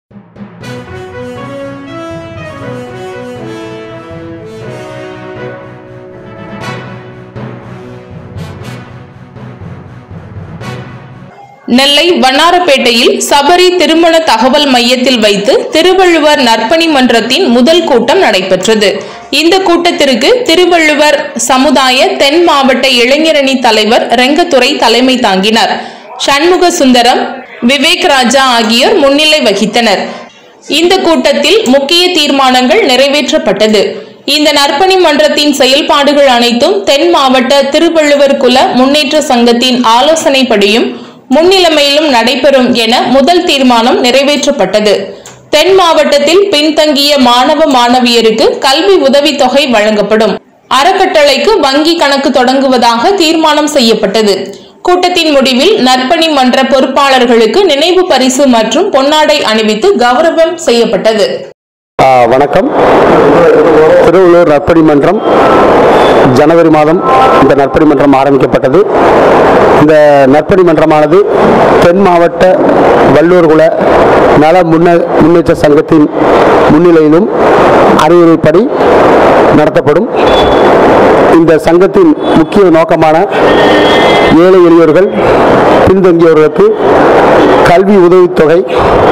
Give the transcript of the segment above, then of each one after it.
நெல்லை வண்ணாரப்பேட்டையில் சபரி திருமண தகவல் மையத்தில் வைத்து திருவள்ளுவர் நற்பணி மன்றத்தின் முதல் கூட்டம் நடைபெற்றது இந்த கூட்டத்திற்கு திருவள்ளுவர் சமுதாய தென் மாவட்ட இளைஞரணி தலைவர் ரெங்கத்துறை தலைமை தாங்கினார் சண்முக சுந்தரம் விவேக் ராஜா ஆகியோர் முன்னிலை வகித்தனர் இந்த கூட்டத்தில் முக்கிய தீர்மானங்கள் நிறைவேற்றப்பட்டது இந்த நற்பணி மன்றத்தின் செயல்பாடுகள் அனைத்தும் தென் மாவட்ட திருவள்ளுவர் குல முன்னேற்ற சங்கத்தின் ஆலோசனைப்படியும் முன்னிலைமையிலும் நடைபெறும் என முதல் தீர்மானம் நிறைவேற்றப்பட்டது தென் மாவட்டத்தில் பின்தங்கிய மாணவ மாணவியருக்கு கல்வி உதவித்தொகை வழங்கப்படும் அறக்கட்டளைக்கு வங்கி கணக்கு தொடங்குவதாக தீர்மானம் செய்யப்பட்டது கூட்டத்தின் முடிவில் நற்பணி மன்ற பொறுப்பாளர்களுக்கு நினைவு பரிசு மற்றும் பொன்னாடை அணிவித்து கௌரவம் செய்யப்பட்டது ஆ, வணக்கம் திருவள்ளூர் நற்பணி மன்றம் ஜனவரி மாதம் இந்த நற்பணி மன்றம் ஆரம்பிக்கப்பட்டது இந்த நற்பணி மன்றமானது தென் மாவட்ட வள்ளூர் குல நல முன்ன முன்னேற்ற சங்கத்தின் முன்னிலையிலும் அறிவுரைப்படி நடத்தப்படும் இந்த சங்கத்தின் முக்கிய நோக்கமான ஏழை எளியோர்கள் பின்தங்கியவர்களுக்கு கல்வி உதவித்தொகை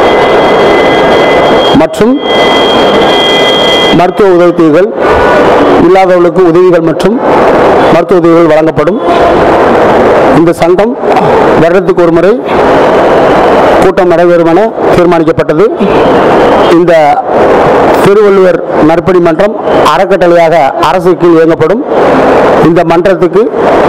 மற்றும் மருத்துவ உதவித்தொகைகள் இல்லாதவர்களுக்கு உதவிகள் மற்றும் மருத்துவ உதவிகள் வழங்கப்படும் இந்த சங்கம் வருடத்துக்கு ஒரு முறை கூட்டம் நடைபெறும் என தீர்மானிக்கப்பட்டது இந்த திருவள்ளுவர் நற்பணி மன்றம் அறக்கட்டளையாக அரசு கீழ் இயங்கப்படும் இந்த மன்றத்துக்கு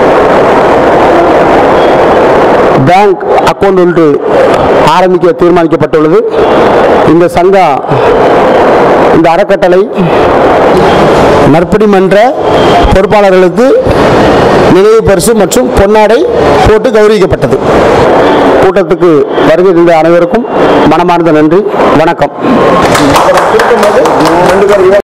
பேங்க் அக்கௌண்ட் ஒன்று ஆரம்பிக்க தீர்மானிக்கப்பட்டுள்ளது இந்த சங்கம் இந்த அறக்கட்டளை நற்பணி மன்ற பொறுப்பாளர்களுக்கு நினைவு பரிசு மற்றும் பொன்னாடை போட்டு கௌரவிக்கப்பட்டது கூட்டத்துக்கு வருகை தந்த அனைவருக்கும் மனமார்ந்த நன்றி வணக்கம்